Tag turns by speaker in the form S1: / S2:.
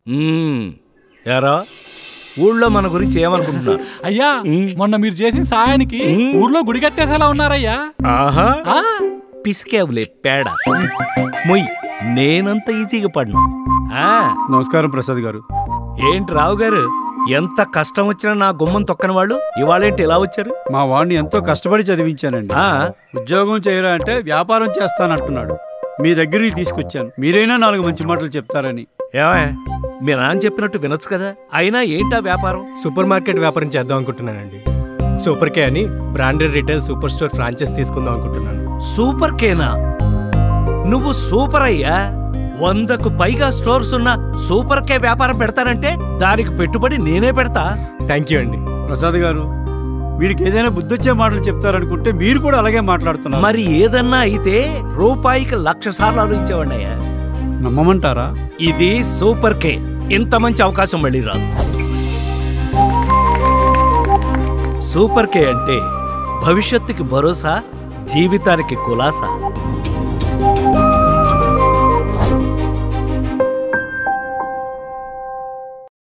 S1: మ్మ్. ఎరా ఊళ్ళో మన గురించి ఏమనుకుంటున్నారు
S2: అయ్యా మొన్న మీరు చేసిన సాయానికి ఊర్లో గుడి కట్టేసేలా ఉన్నారయ్యా
S1: ఆహా
S2: ఆ,
S1: పిసికేవులే పేడ మొయ్ నేనంత ఈజీగా పడ్ను ఆ,
S3: నమస్కారం ప్రసాద్ గారు
S1: ఏంటి రావు గారు ఎంత కష్టం వచ్చినా నా గుమ్మం తొక్కని వాళ్ళు ఇవాళేంటి ఇలా వచ్చారు
S3: మా వాడిని ఎంతో కష్టపడి చదివించానండి
S1: ఆ,
S3: ఉద్యోగం చేయరా అంటే వ్యాపారం చేస్తానంటున్నాడు మీ దగ్గరికి తీసుకొచ్చాను మీరైనా నాలుగు మంచి మాటలు చెప్తారని
S1: ఏమే మీ నాన్న చెప్పినట్టు వినొచ్చు కదా అయినా ఏంటా వ్యాపారం
S4: సూపర్ మార్కెట్ వ్యాపారం చేద్దాం అనుకుంటున్నానండి సూపర్ కే అని branded retail super store franchise తీసుకుందాం అనుకుంటున్నాను
S1: సూపర్ కేనా నువ్వు సూపర్ అయ్యా వందకు పైగా స్టోర్స్ ఉన్న సూపర్ కే వ్యాపారం పెడతానంటే దానికి పెట్టుబడి నేనే పెడతా
S4: థ్యాంక్ యూ అండి
S3: ప్రసాద్ గారు వీడికి ఏదైనా బుద్ధొచ్చే మాటలు చెప్తారనుకుంటే మీరు కూడా అలాగే మాట్లాడుతున్నారు
S1: మరి ఏదన్నా అయితే రూపాయికి లక్ష సార్లు ఆలోచించేవాడిని అయ్యా
S3: నమ్మమంటారా
S1: ఇది సూపర్ కే ఇంత మంచి అవకాశం మళ్ళీ రాదు సూపర్ కే అంటే భవిష్యత్తుకి భరోసా జీవితానికి కులాసా